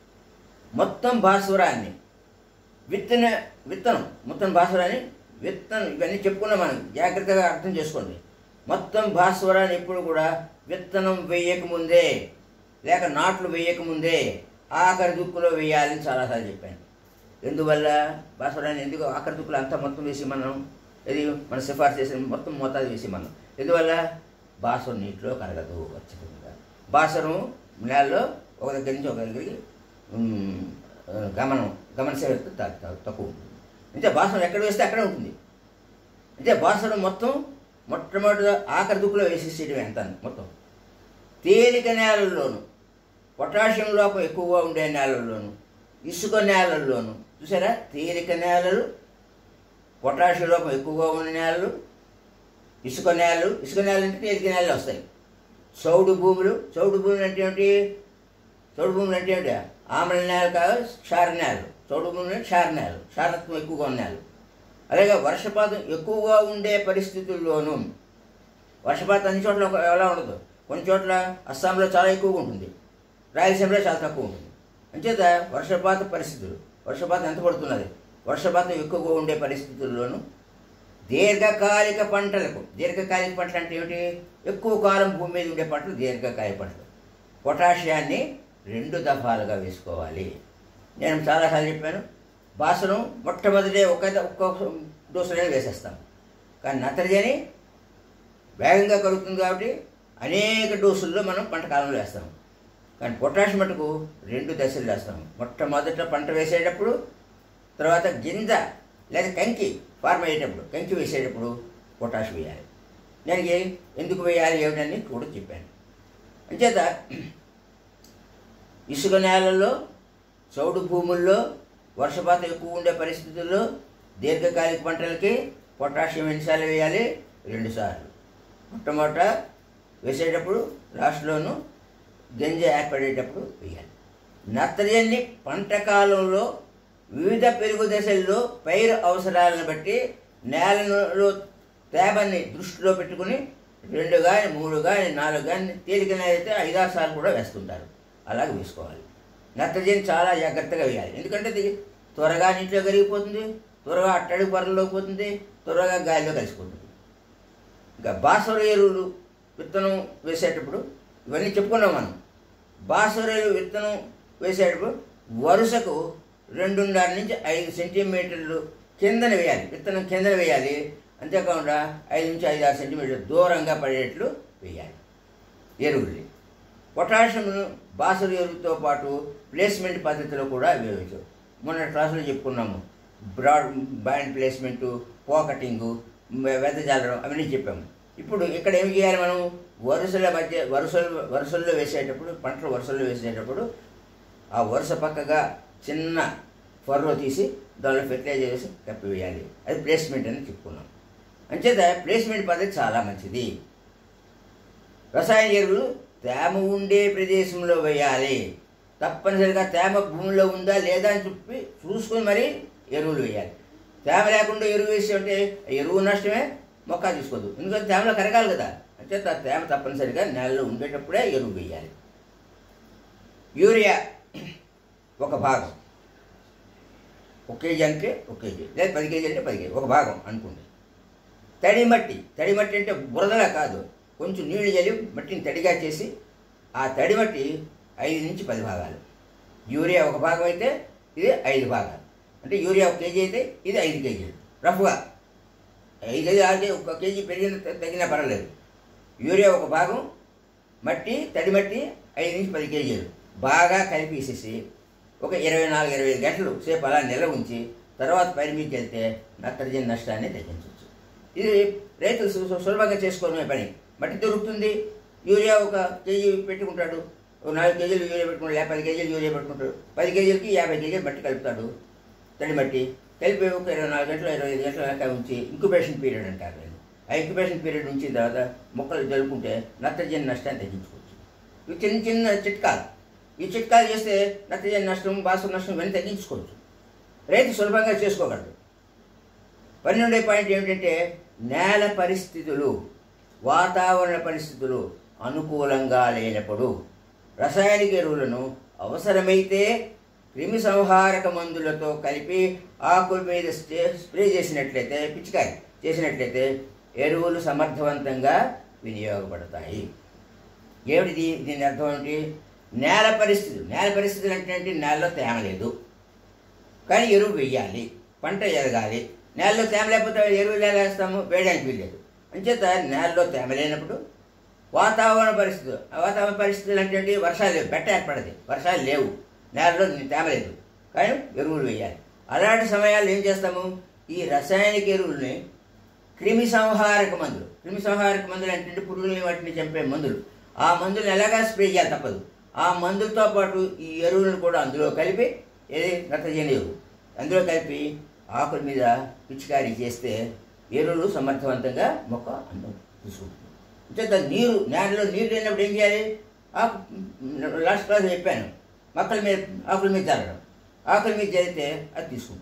మొత్తం భాస్వరాన్ని విత్తన విత్తనం మొత్తం భాస్వరాన్ని విత్తనం ఇవన్నీ చెప్పుకున్నాం మనం జాగ్రత్తగా అర్థం చేసుకోండి మొత్తం భాస్వరాన్ని ఎప్పుడు కూడా విత్తనం వేయకముందే లేక నాట్లు వేయకముందే ఆఖరి దుక్కులో వేయాలని చాలాసార్లు చెప్పాను ఎందువల్ల భాస్వరాన్ని ఎందుకు ఆఖరి దుక్కులో అంతా మొత్తం వేసి మనం ఇది మన సిఫార్సు చేసిన మొత్తం మోతాదు వేసి మనం ఎందువల్ల భాస్వరం నీటిలో కరగదు ఖచ్చితంగా భాస్వరం నేలలో ఒక దగ్గర నుంచి ఒక దగ్గరికి ఉమ్, గమనం గమనశీలత త- త- తక్కువ ఉంటుంది అంటే భాస్వరం ఎక్కడ వేస్తే అక్కడే ఉంటుంది అంటే భాస్వరం మొత్తం మొట్టమొదటి ఆఖరి దుక్కులో వేసేసేయడం ఎంత మొత్తం తేలిక నేలల్లోను పొటాషియం లోపం ఎక్కువగా ఉండే నేలల్లోను ఇసుక నేలల్లోను చూసారా తేలిక నేలలు పొటాషియం లోపం ఎక్కువగా ఉన్న నేలలు ఇసుక నేలలు ఇసుక నేలలు అంటే తేలిక నేలలు వస్తాయి చౌడు భూములు చౌడు భూములు అంటే ఏమిటి చౌడు భూములు అంటే ఏమిటి ఆమ్ల నేల కాదు క్షార నేలలు చౌడు భూములు అంటే క్షార నేలలు క్షారత్వం ఎక్కువగా ఉన్న నేలలు అలాగే వర్షపాతం ఎక్కువగా ఉండే పరిస్థితుల్లోనూ వర్షపాతం అన్ని చోట్ల ఒక- ఎలా ఉండదు కొన్ని చోట్ల అస్సాంలో చాలా ఎక్కువగా ఉంటుంది రాయలసీమలో చాలా తక్కువ ఉంటుంది అంచేత వర్షపాత పరిస్థితులు వర్షపాతం ఎంత పడుతున్నది వర్షపాతం ఎక్కువగా ఉండే పరిస్థితుల్లోనూ దీర్ఘకాలిక పంటలకు దీర్ఘకాలిక పంటలు అంటే ఏమిటి ఎక్కువ కాలం భూమి మీద ఉండే పంటలు దీర్ఘకాలిక పంటలు పొటాషియాన్ని రెండు దఫాలుగా వేసుకోవాలి నేను చాలాసార్లు చెప్పాను బాసనం మొట్టమొదటి ఒక ఒక్క డోసులనే వేసేస్తాం కానీ నత్రజని వేగంగా కలుగుతుంది కాబట్టి అనేక డోసుల్లో మనం పంట కాలంలో వేస్తాం కానీ పొటాష్ మటుకు రెండు దశలు వేస్తాం మొట్టమొదట పంట వేసేటప్పుడు తర్వాత గింజ లేదా కంకి ఫార్మ్ అయ్యేటప్పుడు కంకి వేసేటప్పుడు పొటాష్ వేయాలి దానికి ఎందుకు వేయాలి ఏమిటని కూడా చెప్పాను అంచేత ఇసుక నేలల్లో చౌడు భూముల్లో వర్షపాతం ఎక్కువ ఉండే పరిస్థితుల్లో దీర్ఘకాలిక పంటలకి పొటాషియం ఎన్నిసార్లు వేయాలి రెండు సార్లు మొట్టమొదట వేసేటప్పుడు లాస్ట్లోను గింజ ఏర్పడేటప్పుడు వేయాలి నత్రజని పంట కాలంలో వివిధ పెరుగు దశల్లో పైరు అవసరాలను బట్టి నేలలో తేమని దృష్టిలో పెట్టుకుని రెండు కానీ మూడు కానీ నాలుగు కానీ తేలిక నేల అయితే ఐదారు సార్లు కూడా వేస్తుంటారు అలాగే వేసుకోవాలి నత్రజని చాలా జాగ్రత్తగా వేయాలి ఎందుకంటే ఇది త్వరగా నీటిలో కరిగిపోతుంది త్వరగా అట్టడి పొరలో పోతుంది త్వరగా గాలిలో కలిసిపోతుంది ఇంకా బాసర ఎరువులు విత్తనం వేసేటప్పుడు ఇవన్నీ చెప్పుకున్నాం మనం బాసర ఎరువు విత్తనం వేసేటప్పుడు వరుసకు రెండున్నర నుంచి ఐదు సెంటీమీటర్లు కిందన వేయాలి విత్తనం కిందన వేయాలి అంతేకాకుండా ఐదు నుంచి ఐదు ఆరు సెంటీమీటర్లు దూరంగా పడేటట్లు వేయాలి ఎరువుల్ని పొటాషియంను బాసర ఎరువుతో పాటు ప్లేస్మెంట్ పద్ధతిలో కూడా వేయవచ్చు మొన్న క్లాసులో చెప్పుకున్నాము బ్రాడ్ బ్యాండ్ ప్లేస్మెంటు పోకటింగు వెదజల్లడం అవన్నీ చెప్పాము ఇప్పుడు ఇక్కడ ఏం చేయాలి మనం వరుసల మధ్య వరుసలు వరుసల్లో వేసేటప్పుడు పంటలు వరుసల్లో వేసేటప్పుడు ఆ వరుస పక్కగా చిన్న ఫర్రో తీసి దానిలో ఫెర్టిలైజర్ వేసి కప్పివేయాలి అది ప్లేస్మెంట్ అని చెప్పుకున్నాం అంచేత ప్లేస్మెంట్ పద్ధతి చాలా మంచిది రసాయన ఎరువులు తేమ ఉండే ప్రదేశంలో వేయాలి తప్పనిసరిగా తేమ భూమిలో ఉందా లేదా అని చెప్పి చూసుకొని మరి ఎరువులు వేయాలి తేమ లేకుండా ఎరువు వేసి అంటే ఎరువు నష్టమే మొక్క తీసుకోదు ఎందుకంటే తేమలో కరగాలి కదా అంటే త- తేమ తప్పనిసరిగా నేలలో ఉండేటప్పుడే ఎరువు వేయాలి యూరియా ఒక భాగం ఒక కేజీ అంటే ఒక కేజీ లేదా పది కేజీ అంటే పది కేజీ ఒక భాగం అనుకోండి తడి మట్టి తడి మట్టి అంటే బురదలా కాదు కొంచెం నీళ్లు చల్లి మట్టిని తడిగా చేసి ఆ తడి మట్టి ఐదు నుంచి పది భాగాలు యూరియా ఒక భాగం అయితే ఇది ఐదు భాగాలు అంటే యూరియా ఒక కేజీ అయితే ఇది ఐదు కేజీలు రఫ్గా ఐదు కేజీ ఆరు కేజీ ఒక కేజీ పెరిగిన తగ్గినా పర్వాలేదు యూరియా ఒక భాగం మట్టి తడి మట్టి ఐదు నుంచి పది కేజీలు బాగా కలిపేసేసి ఒక ఇరవై నాలుగు ఇరవై ఐదు గంటలు సేపు అలా నిల్వ ఉంచి తర్వాత పైరు మీకు వెళ్తే నత్రజని నష్టాన్ని తగ్గించవచ్చు ఇది రైతులు సు- సు- సులభంగా చేసుకోవడమే పని మట్టి దొరుకుతుంది యూరియా ఒక కేజీ పెట్టుకుంటాడు ఒక నాలుగు కేజీలు యూరియా పెట్టుకుంటాడు లేకపోతే పది కేజీలు యూరియా పెట్టుకుంటాడు పది కేజీలకి యాభై కేజీలు మట్టి కలుపుతాడు తడి మట్టి కలిపి ఒక ఇరవై నాలుగు గంటలు ఇరవై ఐదు గంటల దాకా ఉంచి ఇంక్యుబేషన్ పీరియడ్ అంటారు దీన్ని. ఆ ఇంక్యుబేషన్ పీరియడ్ ఉంచిన తర్వాత మొక్కలు జరుపుకుంటే నత్రజని నష్టాన్ని తగ్గించుకోవచ్చు ఇవి చిన్న చిన్న చిట్కాలు ఈ చిట్కాలు చేస్తే నత్రజని నష్టం భాస్వర నష్టం ఇవన్నీ తగ్గించుకోవచ్చు రైతు సులభంగా చేసుకోగలడు పన్నెండో పాయింట్ ఏమిటంటే నేల పరిస్థితులు వాతావరణ పరిస్థితులు అనుకూలంగా లేనప్పుడు రసాయనిక ఎరువులను అవసరమైతే క్రిమి సంహారక మందులతో కలిపి ఆకుల మీద స్ప్రే స్ప్రే చేసినట్లయితే పిచికారి చేసినట్లయితే ఎరువులు సమర్థవంతంగా వినియోగపడతాయి ఏమిటి దీని అర్థం ఏంటి నేల పరిస్థితులు నేల పరిస్థితులు అంటే ఏంటి నేలలో తేమ లేదు కానీ ఎరువు వేయాలి పంట ఎదగాలి నేలలో తేమ లేకపోతే ఎరువులు ఎలా వేస్తాము వేయడానికి వీల్లేదు అంచేత నేలలో తేమ లేనప్పుడు వాతావరణ పరిస్థితులు ఆ వాతావరణ పరిస్థితులు అంటే ఏంటి? వర్షాలు లేవు బెట్ట ఏర్పడదు వర్షాలు లేవు నేలలో తేమ లేదు కానీ ఎరువులు వేయాలి అలాంటి సమయాల్లో ఏం చేస్తాము ఈ రసాయనిక ఎరువుల్ని క్రిమి సంహారక మందులు క్రిమి సంహారక మందులు అంటే పురుగుల్ని వాటిని చంపే మందులు ఆ మందులు ఎలాగా స్ప్రే చేయాలి తప్పదు ఆ మందులతో పాటు ఈ ఎరువులను కూడా అందులో కలిపి ఏది నత్రజని ఎరువు అందులో కలిపి ఆకుల మీద పిచికారీ చేస్తే ఎరువులు సమర్థవంతంగా మొక్క అందం తీసుకుంటుంది అంటే నీరు నేలలో నీరు లేనప్పుడు ఏం చేయాలి ఆకు లాస్ట్ క్లాస్ చెప్పాను మొక్కల మీద ఆకుల మీద జరగడం ఆకుల మీద జరిగితే అది తీసుకుంటుంది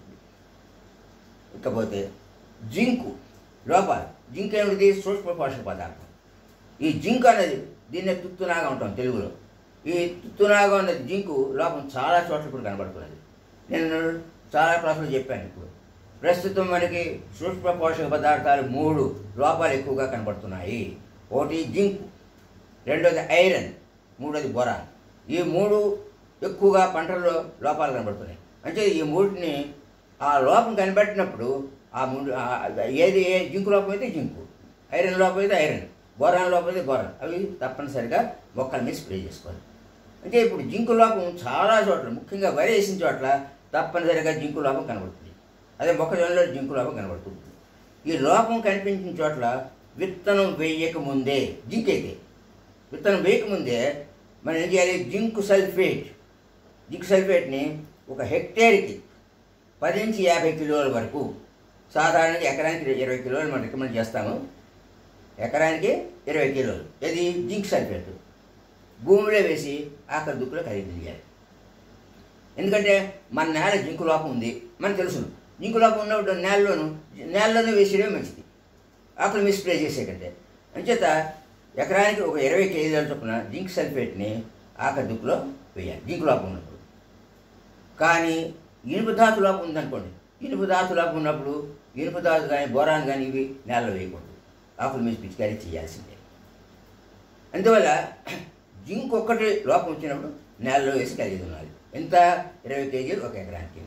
ఇకపోతే జింకు లోపాలు జింక్ ఏమిటి సూక్ష్మ పోషక పదార్థం ఈ జింక్ అనేది దీన్నే తుత్తునాగా ఉంటాం తెలుగులో ఈ తుత్తునాగా ఉన్న జింకు లోపం చాలా చోట్ల ఇప్పుడు కనబడుతున్నది నేను చాలా క్లాసులు చెప్పాను ఇప్పుడు ప్రస్తుతం మనకి సూక్ష్మ పోషక పదార్థాలు మూడు లోపాలు ఎక్కువగా కనబడుతున్నాయి ఒకటి జింక్ రెండోది ఐరన్ మూడోది బొరాన్ ఈ మూడు ఎక్కువగా పంటల్లో లోపాలు కనబడుతున్నాయి అంటే ఈ మూడిని ఆ లోపం కనబట్టినప్పుడు ఆ మూడు ఆ- ఏది ఏ జింకు లోపం అయితే జింకు ఐరన్ లోపం అయితే ఐరన్ బోరాన్ లోపం అయితే బోరాన్ అవి తప్పనిసరిగా మొక్కల మీద స్ప్రే చేసుకోవాలి అంటే ఇప్పుడు జింకు లోపం చాలా చోట్ల ముఖ్యంగా వరి వేసిన చోట్ల తప్పనిసరిగా జింకు లోపం కనబడుతుంది అదే మొక్కజొన్నలో జింకు లోపం కనబడుతుంది ఈ లోపం కనిపించిన చోట్ల విత్తనం వేయక ముందే జింక్ అయితే విత్తనం వేయకముందే మనం ఏం చేయాలి జింక్ సల్ఫేట్ జింక్ సల్ఫేట్ని ఒక హెక్టేర్కి పది నుంచి యాభై కిలోల వరకు సాధారణంగా ఎకరానికి ఇరవై కిలోలు మనం రికమెండ్ చేస్తాము ఎకరానికి ఇరవై కిలోలు ఇది జింక్ సల్ఫేట్ భూమిలో వేసి ఆఖరి దుక్కులో ఖరీదు చేయాలి ఎందుకంటే మన నేల జింకు లోపం ఉంది మనకు తెలుసును జింకు లోపం ఉన్నప్పుడు నేలలోను నేలలోనే వేసేయడం మంచిది ఆకులు మీద స్ప్రే చేసే కంటే అంచేత ఎకరానికి ఒక ఇరవై కేజీల చొప్పున జింక్ సల్ఫేట్ని ఆఖరి దుక్కులో వేయాలి జింకు లోపం ఉన్నప్పుడు కానీ ఇనుప ధాతు లోపం ఉందనుకోండి ఇనుప ధాతు లోపం ఉన్నప్పుడు ఇనుప ధాతు కానీ బోరాన్ కానీ ఇవి నేలలో వేయకూడదు ఆకుల మీద పిచికారీ చేయాల్సిందే అందువల్ల జింక్ ఒక్కటి లోపం వచ్చినప్పుడు నేలలో వేసి కలిగి ఉండాలి ఎంత ఇరవై కేజీలు ఒక ఎకరానికి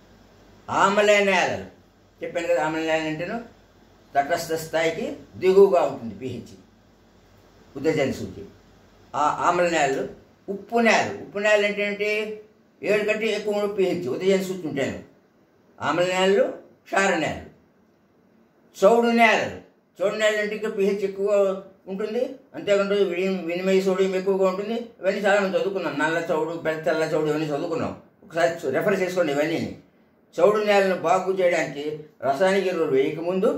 ఆమల నేలలు చెప్పాను కదా ఆమల నేల అంటేను తటస్థ స్థాయికి దిగువగా ఉంటుంది పిహెచ్ ఉదజన సూచి ఆ ఆమల నేలలు ఉప్పు నేలలు ఉప్పు నేలలు అంటే ఏంటి ఏడు కంటే ఎక్కువ పిహెచ్ ఉదజన సూచి ఉంటాను ఆమల నేలలు క్షార నేలలు చౌడు నేలలు చౌడు నేలలు అంటే ఇంకా పిహెచ్ ఎక్కువ ఉంటుంది అంతేకాకుండా విని- వినిమయ సోడియం ఎక్కువగా ఉంటుంది ఇవన్నీ చాలా మనం చదువుకున్నాం నల్ల చౌడు పెద్ద తెల్ల చౌడు ఇవన్నీ చదువుకున్నాం ఒకసారి చు- రెఫర్ చేసుకోండి ఇవన్నీ చౌడు నేలను బాగు చేయడానికి రసాయనిక ఎరువులు వేయకముందు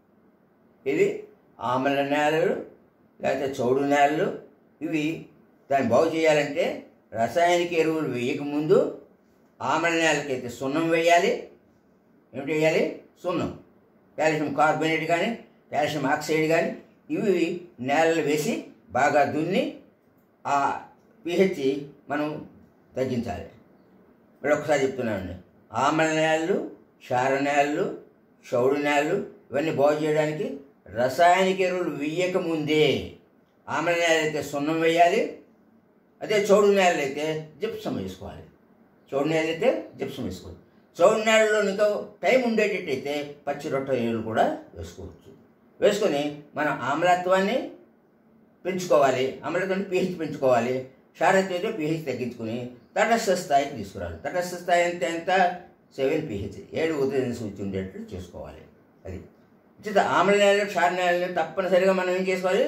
ఇది ఆమల నేలలు లేకపోతే చౌడు నేలలు ఇవి దాన్ని బాగు చేయాలంటే రసాయనిక ఎరువులు వేయకముందు ఆమల నేలకైతే సున్నం వేయాలి ఏమిటి వేయాలి సున్నం కాల్షియం కార్బోనేట్ కానీ కాల్షియం ఆక్సైడ్ కానీ ఇవి నేలలు వేసి బాగా దున్ని ఆ పిహెచ్ మనం తగ్గించాలి ఇప్పుడు ఒకసారి చెప్తున్నానండి ఆమల నేలలు క్షార నేలలు చౌడు నేలలు ఇవన్నీ బాగు చేయడానికి రసాయనిక ఎరువులు వేయక ముందే ఆమల నేల అయితే సున్నం వేయాలి అదే చౌడు నేలలు అయితే జిప్సం వేసుకోవాలి చౌడు నేల అయితే జిప్సం వేసుకోవచ్చు చౌడు నేలలో ఇంకా టైం ఉండేటట్టయితే పచ్చి రొట్ట ఎరువులు కూడా వేసుకోవచ్చు వేసుకొని మనం ఆమ్లత్వాన్ని పెంచుకోవాలి అమలతో పీహెచ్ పెంచుకోవాలి క్షారత్వంతో పీహెచ్ తగ్గించుకుని తటస్థ స్థాయికి తీసుకురావాలి తటస్థ స్థాయి ఎంత ఎంత సెవెన్ పీహెచ్ ఏడు ఉదయం సూచి ఉండేటట్లు చూసుకోవాలి అది ఉచిత ఆమ్ల నేలలో క్షార నేలని తప్పనిసరిగా మనం ఏం చేసుకోవాలి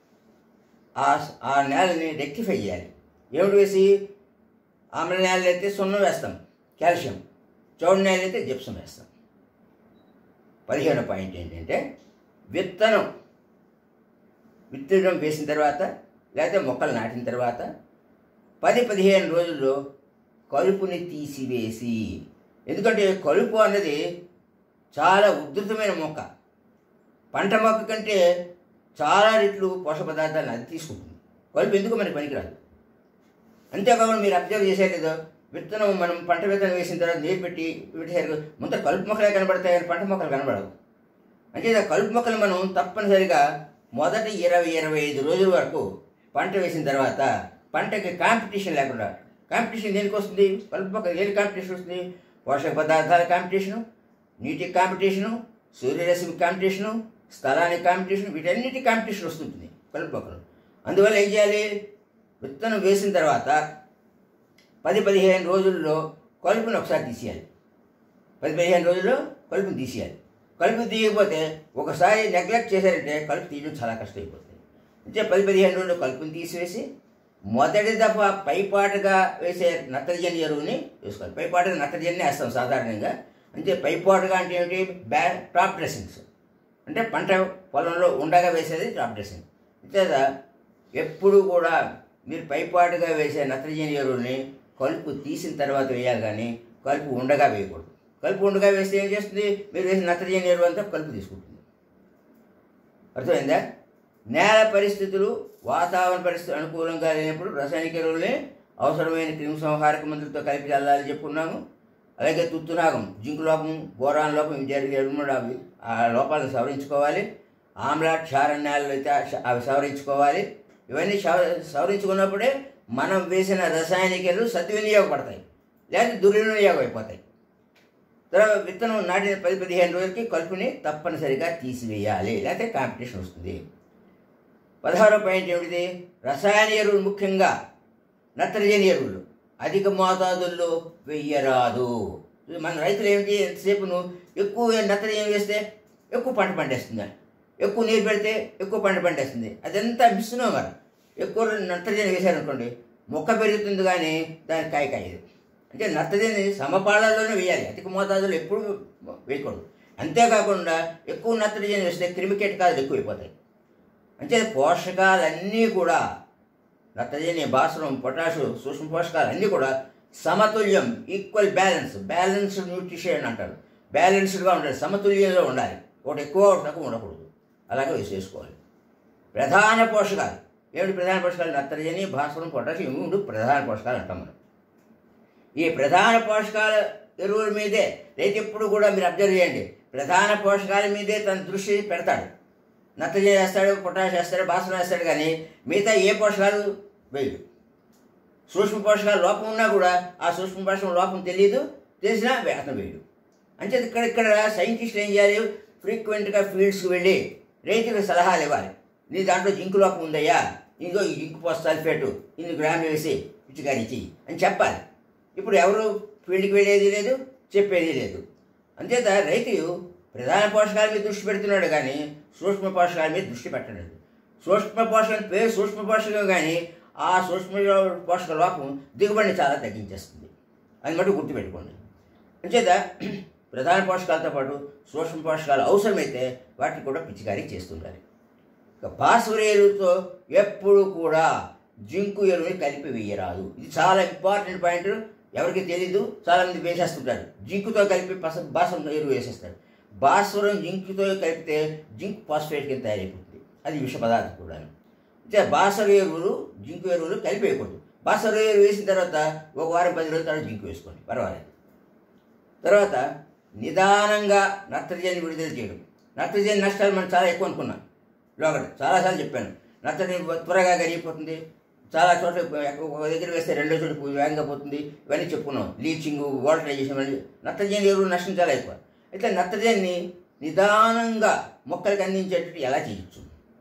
ఆ ఆ నేలని రెక్టిఫై చేయాలి ఏమిటి వేసి ఆమ్ల నేలలు అయితే సున్నం వేస్తాం కాల్షియం చౌడు నేల అయితే జిప్సం వేస్తాం పదిహేను పాయింట్ ఏంటంటే విత్తనం విత్తనం వేసిన తర్వాత లేకపోతే మొక్కలు నాటిన తర్వాత పది పదిహేను రోజుల్లో కలుపుని తీసివేసి ఎందుకంటే కలుపు అన్నది చాలా ఉధృతమైన మొక్క పంట మొక్క కంటే చాలా రెట్లు పోషక పదార్థాలను అది తీసుకుంటుంది కలుపు ఎందుకు మనకి పనికిరాదు అంతేకాకుండా మీరు అబ్జర్వ్ చేసే లేదో విత్తనం మనం పంట విత్తనం వేసిన తర్వాత నీరు పెట్టి పెట్టేసరికి ముందు కలుపు మొక్కలే కనబడతాయి కానీ పంట మొక్కలు కనబడవు అంటే ఆ కలుపు మొక్కలు మనం తప్పనిసరిగా మొదటి ఇరవై ఇరవై ఐదు రోజుల వరకు పంట వేసిన తర్వాత పంటకి కాంపిటీషన్ లేకుండా కాంపిటీషన్ దేనికి వస్తుంది కలుపు మొక్క దేని కాంపిటీషన్ వస్తుంది పోషక పదార్థాల కాంపిటీషను నీటి కాంపిటీషను సూర్యరశ్మి కాంపిటీషను స్థలానికి కాంపిటీషన్ వీటన్నిటి కాంపిటీషన్ వస్తుంటుంది కలుపు మొక్కలు అందువల్ల ఏం చేయాలి విత్తనం వేసిన తర్వాత పది పదిహేను రోజుల్లో కలుపుని ఒకసారి తీసేయాలి పది పదిహేను రోజుల్లో కలుపుని తీసేయాలి కలుపు తీయకపోతే ఒకసారి నెగ్లెక్ట్ చేశారంటే కలుపు తీయడం చాలా కష్టమైపోతుంది అంటే పది పదిహేను రోజుల్లో కలుపుని తీసివేసి మొదటి దఫా పైపాటుగా వేసే నత్రజని ఎరువుని వేసుకోవాలి పైపాటుగా నత్రజని వేస్తాం సాధారణంగా అంటే పైపాటుగా అంటే ఏమిటి బ్యా టాప్ డ్రెస్సింగ్స్ అంటే పంట పొలంలో ఉండగా వేసేది టాప్ డ్రెస్సింగ్ అంతేత ఎప్పుడు కూడా మీరు పైపాటుగా వేసే నత్రజని ఎరువుని కలుపు తీసిన తర్వాత వేయాలి కానీ కలుపు ఉండగా వేయకూడదు కలుపు ఉండగా వేస్తే ఏం చేస్తుంది మీరు వేసిన నత్రజని ఎరువు అంతా కలుపు తీసుకుంటుంది అర్థమైందా నేల పరిస్థితులు వాతావరణ పరిస్థితులు అనుకూలంగా లేనప్పుడు రసాయనిక ఎరువులే అవసరమైన క్రిమి సంహారక మందులతో కలిపి చల్లాలని చెప్పుకున్నాము అలాగే తుత్తునాగం జింకు లోపం బోరాన్ లోపం ఇవి జరిగే ఎరువులు అవి ఆ లోపాలను సవరించుకోవాలి ఆమ్ల క్షార నేలలు అయితే ఆ- అవి సవరించుకోవాలి ఇవన్నీ సవ- సవరించుకున్నప్పుడే మనం వేసిన రసాయనిక ఎరువులు సద్వినియోగపడతాయి లేదా దుర్వినియోగం అయిపోతాయి తర్వాత విత్తనం నాటిన పది పదిహేను రోజులకి కలుపుని తప్పనిసరిగా తీసివేయాలి లేకపోతే కాంపిటీషన్ వస్తుంది పదహారో పాయింట్ ఏమిటిది రసాయన ఎరువులు ముఖ్యంగా నత్రజని ఎరువులు అధిక మోతాదుల్లో వెయ్యరాదు ఇది మన రైతులు ఏమిటి ఎంతసేపును ఎక్కువ నత్రజని వేస్తే ఎక్కువ పంట పండేస్తుంది ఎక్కువ నీరు పెడితే ఎక్కువ పంట పండేస్తుంది అదంతా మిస్నోమర్ ఎక్కువ నత్రజని వేశారనుకోండి మొక్క పెరుగుతుంది కానీ దానికి కాయ కాయదు అంటే నత్తజని సమపాళల్లోనే వేయాలి అధిక మోతాదులో ఎప్పుడు వేయకూడదు అంతేకాకుండా ఎక్కువ నత్రజని వేస్తే క్రిమికీటకాలు ఎక్కువైపోతాయి అంటే పోషకాలన్నీ కూడా నత్రజని భాస్వరం పొటాషు సూక్ష్మ పోషకాలు అన్నీ కూడా సమతుల్యం ఈక్వల్ బ్యాలెన్స్ బ్యాలెన్స్డ్ న్యూట్రిషన్ అంటారు బ్యాలెన్స్డ్గా ఉండాలి సమతుల్యంలో ఉండాలి ఒకటి ఎక్కువ ఒకటి తక్కువ ఉండకూడదు అలాగే వేసేసుకోవాలి ప్రధాన పోషకాలు ఏమిటి ప్రధాన పోషకాలు నత్రజని భాస్వరం పొటాష్ ఇవి మూడు ప్రధాన పోషకాలు అంటాం మనం ఈ ప్రధాన పోషకాల ఎరువుల మీదే రైతు ఎప్పుడు కూడా మీరు అబ్జర్వ్ చేయండి ప్రధాన పోషకాల మీదే తన దృష్టి పెడతాడు నత్రజని వేస్తాడు పొటాష్ వేస్తాడు భాస్వరం వేస్తాడు కానీ మిగతా ఏ పోషకాలు వేయడు సూక్ష్మ పోషకాల లోపం ఉన్నా కూడా ఆ సూక్ష్మ పోషకం లోపం తెలియదు తెలిసినా అతను వేయడు అంటే ఇక్కడ ఇక్కడ సైంటిస్టులు ఏం చేయాలి ఫ్రీక్వెంట్గా ఫీల్డ్స్కి వెళ్ళి రైతులకు సలహాలు ఇవ్వాలి నీ దాంట్లో జింకు లోపం ఉందయ్యా ఇదిగో ఈ జింకు పోస్ట్ సల్ఫేటు ఇన్ని గ్రాములు వేసి పిచ్చికారి చెయ్యి అని చెప్పాలి ఇప్పుడు ఎవరు ఫీల్డ్కి వెళ్ళేది లేదు చెప్పేది లేదు అంచేత రైతు ప్రధాన పోషకాల మీద దృష్టి పెడుతున్నాడు కానీ సూక్ష్మ పోషకాల మీద దృష్టి పెట్టలేదు సూక్ష్మ పోషకం పేరు సూక్ష్మ పోషకం కానీ ఆ సూక్ష్మ పోషక లోపం దిగుబడిని చాలా తగ్గించేస్తుంది అది మటు గుర్తుపెట్టుకోండి అంచేత ప్రధాన పోషకాలతో పాటు సూక్ష్మ పోషకాలు అవసరమైతే వాటిని కూడా పిచికారీ చేస్తుండాలి ఇక భాస్వర ఎరువుతో ఎప్పుడు కూడా జింకు ఎరువుని కలిపి వేయరాదు ఇది చాలా ఇంపార్టెంట్ పాయింట్ ఎవరికి తెలీదు చాలామంది వేసేస్తుంటారు జింకుతో కలిపి పస భాస్వరం ఎరువు వేసేస్తారు భాస్వరం జింకుతో కలిపితే జింక్ ఫాస్ఫేట్ కింద తయారైపోతుంది అది విష పదార్థం కూడా అంటే భాస్వర ఎరువులు జింకు ఎరువులు కలిపి వేయకూడదు భాస్వర ఎరువు వేసిన తర్వాత ఒక వారం పది రోజుల తర్వాత జింకు వేసుకోండి పర్వాలేదు తర్వాత నిదానంగా నత్రజని విడుదల చేయడం నత్రజని నష్టాలు మనం చాలా ఎక్కువ అనుకున్నాం లోగడ చాలాసార్లు చెప్పాను నత్రజని త్వరగా కరిగిపోతుంది చాలా చోట్ల ఒక దగ్గర వేస్తే రెండో చోట వేగంగా పోతుంది ఇవన్నీ చెప్పుకున్నాం లీచింగ్ వాటరైజేషన్ ఇవన్నీ నత్రజని ఎరువులు నష్టం చాలా ఎక్కువ అయితే నత్రజనిని నిదానంగా మొక్కలకు అందించేటట్టు ఎలా చేయొచ్చు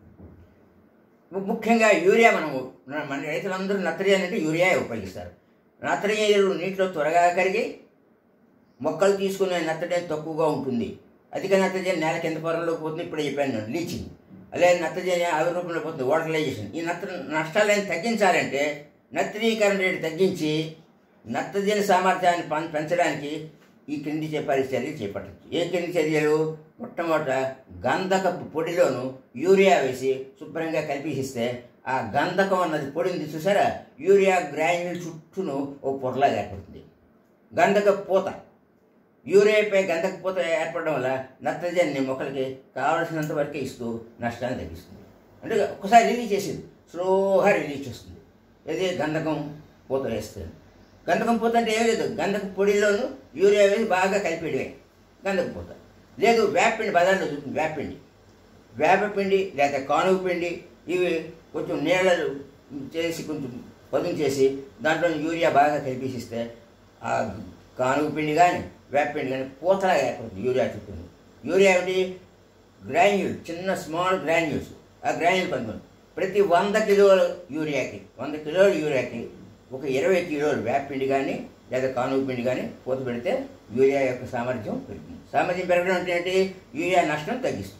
ము- ముఖ్యంగా యూరియా మనము మన- మన రైతులందరూ నత్రజని అంటే యూరియా ఉపయోగిస్తారు నత్రజని ఎరువులు నీటిలో త్వరగా కరిగి మొక్కలు తీసుకునే నత్రజని తక్కువగా ఉంటుంది అధిక నత్రజని నేల కింద పొరలోకి పోతుంది ఇప్పుడే చెప్పాను నేను లీచింగ్ అలాగే నత్రజని ఆవిరి రూపంలో పోతుంది వాటరైజేషన్ ఈ నత్ర నష్టాలను తగ్గించాలంటే నత్రీకరణ రేటు తగ్గించి నత్రజని సామర్థ్యాన్ని పం- పెంచడానికి ఈ క్రింది చెప్పాలి చర్యలు చేపట్టచ్చు ఏ క్రింది చర్యలు మొట్టమొదట గంధకపు పొడిలోను యూరియా వేసి శుభ్రంగా కలిపిస్తే ఆ గంధకం అన్నది పొడింది చూసారా యూరియా గ్రాన్యుల్ చుట్టూను ఓ పొరలాగా ఏర్పడుతుంది గంధకపు పూత యూరియాపై గంధక పూత ఏర్పడడం వల్ల నత్రజని మొక్కలకి కావలసినంత వరకే ఇస్తూ నష్టాన్ని తగ్గిస్తుంది అంటే ఒకసారి రిలీజ్ చేసేది స్లోగా రిలీజ్ చేస్తుంది ఇది గంధకం పూత వేస్తుంది గంధకం పూత అంటే ఏం లేదు గంధక పొడిలోను యూరియా వేసి బాగా కలిపేయడమే గంధక పూత లేదు వేపిండి బజార్లో చూస్తుంది వేపిండి వేపపిండి లేదా కానుగ పిండి ఇవి కొంచెం నీళ్ళలు చేసి కొంచెం పదును చేసి దాంట్లో యూరియా బాగా కలిపేసిస్తే ఆ కానుగ పిండి కానీ వేపపిండి కానీ పూతలాగా ఏర్పడుతుంది యూరియా చుట్టూ యూరియా ఏమిటి గ్రాన్యూల్ చిన్న స్మాల్ గ్రాన్యూల్స్ ఆ గ్రాన్యూల్ కొంచెం ప్రతి వంద కిలోల యూరియాకి వంద కిలోల యూరియాకి ఒక ఇరవై కిలోలు వేపపిండి కానీ లేదా కానుగ పిండి కానీ పూత పెడితే యూరియా యొక్క సామర్థ్యం పెరుగుతుంది సామర్థ్యం పెరగడం అంటే ఏంటి యూరియా నష్టం తగ్గిస్తుంది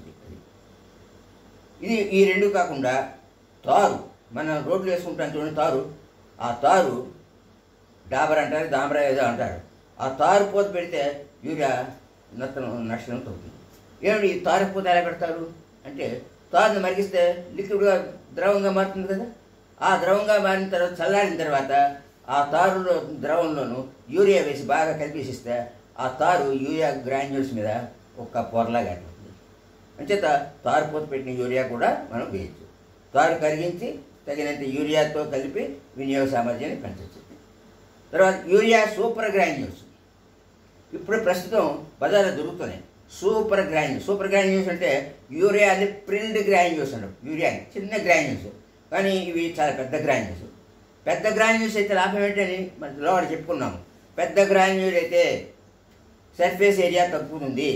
ఇది ఈ రెండు కాకుండా తారు మనం రోడ్లు వేసుకుంటాం చూడండి తారు ఆ తారు డాబర్ అంటారు దామరా ఏదో అంటారు ఆ తారు పోత పెడితే యూరియా నష్టం నష్టం తగ్గుతుంది ఏమిటి ఈ తారు పోత ఎలా పెడతారు అంటే తారుని మరిగిస్తే లిక్విడ్గా ద్రవంగా మారుతుంది కదా ఆ ద్రవంగా మారిన తర్వాత చల్లారిన తర్వాత ఆ తారులో ద్రవంలోను యూరియా వేసి బాగా కలిపేసిస్తే ఆ తారు యూరియా గ్రాన్యూల్స్ మీద ఒక పొరలాగా ఏర్పడుతుంది అంచేత తారు పోత పెట్టిన యూరియా కూడా మనం వేయచ్చు తారు కరిగించి తగినంత యూరియాతో కలిపి వినియోగ సామర్థ్యాన్ని పెంచవచ్చు తర్వాత యూరియా సూపర్ గ్రాన్యూల్స్ ఇప్పుడు ప్రస్తుతం బజార్లో దొరుకుతున్నాయి సూపర్ గ్రాన్యూల్స్ సూపర్ గ్రాన్యూల్స్ అంటే యూరియా అది ప్రిల్డ్ గ్రాన్యూల్స్ అంటారు యూరియా చిన్న గ్రాన్యూల్స్ కానీ ఇవి చాలా పెద్ద గ్రాన్యూల్స్ పెద్ద గ్రాన్యూల్స్ అయితే లాభం ఏంటని మన లోపల చెప్పుకున్నాము పెద్ద గ్రాన్యూల్ అయితే సర్ఫేస్ ఏరియా తగ్గుతుంది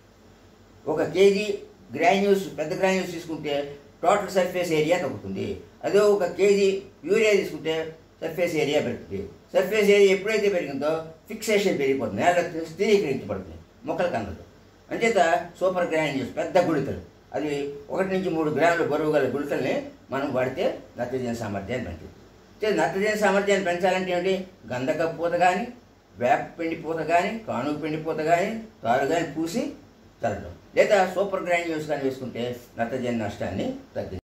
ఒక కేజీ గ్రాన్యూల్స్ పెద్ద గ్రాన్యూల్స్ తీసుకుంటే టోటల్ సర్ఫేస్ ఏరియా తగ్గుతుంది అదే ఒక కేజీ యూరియా తీసుకుంటే సర్ఫేస్ ఏరియా పెరుగుతుంది సర్ఫేస్ ఏరియా ఎప్పుడైతే పెరిగిందో ఫిక్సేషన్ పెరిగిపోతుంది నేల స్థిరీకరించబడుతుంది మొక్కలకు అందదు అంచేత సూపర్ గ్రాన్యూల్స్ పెద్ద గుళికలు అది ఒకటి నుంచి మూడు గ్రాముల బరువు గల గుళికల్ని మనం వాడితే నత్రజని సామర్థ్యాన్ని పెంచుతుంది అయితే నత్రజని సామర్థ్యాన్ని పెంచాలంటే ఏంటి గంధక పూత కానీ వేప పిండి పూత కానీ కానుగ పిండి పూత కానీ తారు కానీ పూసి చల్లడం లేదా సూపర్ గ్రాన్యూల్స్ కానీ వేసుకుంటే నత్రజని నష్టాన్ని తగ్గి